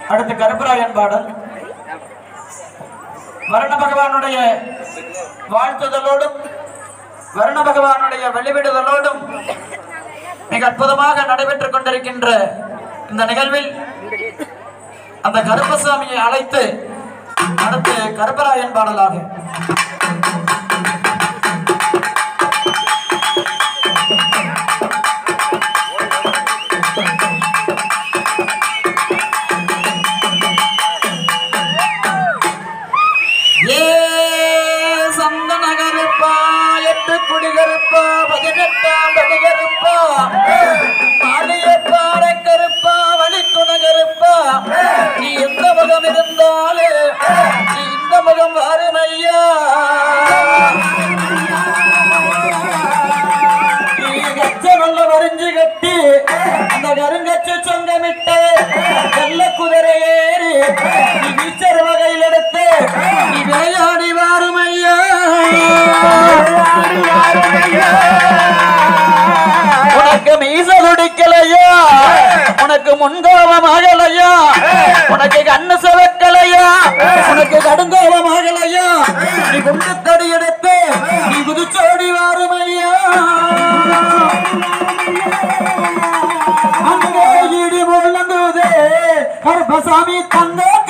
அடுத்து கருப்பராயன் பாடல் வருண பகவானுடைய வாழ்த்துதலோடும் வருண பகவானுடைய வெளிவிடுதலோடும் மிக அற்புதமாக நடைபெற்றுக் கொண்டிருக்கின்ற இந்த நிகழ்வில் அந்த கருப்பசாமியை அழைத்து அடுத்து கருப்பராயன் பாடலாக ஏ சந்தன கருப்பா எட்டு குடி கருப்பா பதினெட்டாம் படி கருப்பா பாடிய பாட கருப்பா வழித்துண கருப்பா நீ எந்த முகம் இருந்தாலே நீ இந்த முகம் வாருமையா நீ கச்ச நல்ல வரிஞ்சு கட்டி அந்த கருங்கச்சு சொந்தமிட்டு வெள்ள குதிரை ஏறி நீ வீச்சர் வகையில் எடுத்து நீ விளையாடி வாருமையா உனக்கு மீச துடிக்கலையா உனக்கு முன்கோபம் ஆகலையா உனக்கு கண்ணு சிவக்கலையா உனக்கு கடுங்கோபம் ஆகலையா நீ குண்டு தடி எடுத்து நீ குதிச்சோடி வாருமையா அங்கே இடி முழங்குதே கருப்பசாமி தந்த